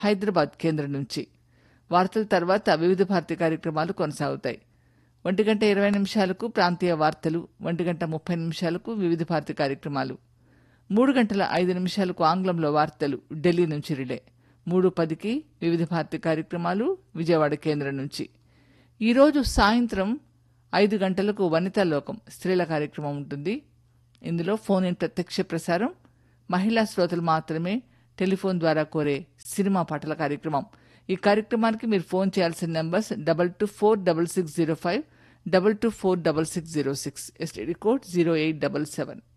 హైదరాబాద్ కేంద్రం నుంచి వార్తల తర్వాత వివిధ భారతి కార్యక్రమాలు కొనసాగుతాయి ఒంటి గంట ఇరవై నిమిషాలకు ప్రాంతీయ వార్తలు ఒంటి గంట ముప్పై నిమిషాలకు వివిధ భారతి కార్యక్రమాలు మూడు గంటల ఐదు నిమిషాలకు ఆంగ్లంలో వార్తలు ఢిల్లీ నుంచి రిలే మూడు పదికి వివిధ భారతి కార్యక్రమాలు విజయవాడ కేంద్రం నుంచి ఈరోజు సాయంత్రం ఐదు గంటలకు వనితా లోకం స్త్రీల కార్యక్రమం ఉంటుంది ఇందులో ఫోన్ ఇన్ ప్రత్యక్ష ప్రసారం మహిళా శ్రోతలు మాత్రమే టెలిఫోన్ ద్వారా కోరే సినిమా పాటల కార్యక్రమం ఈ కార్యక్రమానికి మీరు ఫోన్ చేయాల్సిన numbers double two four double six zero five double two four double six zero six STD code zero eight double seven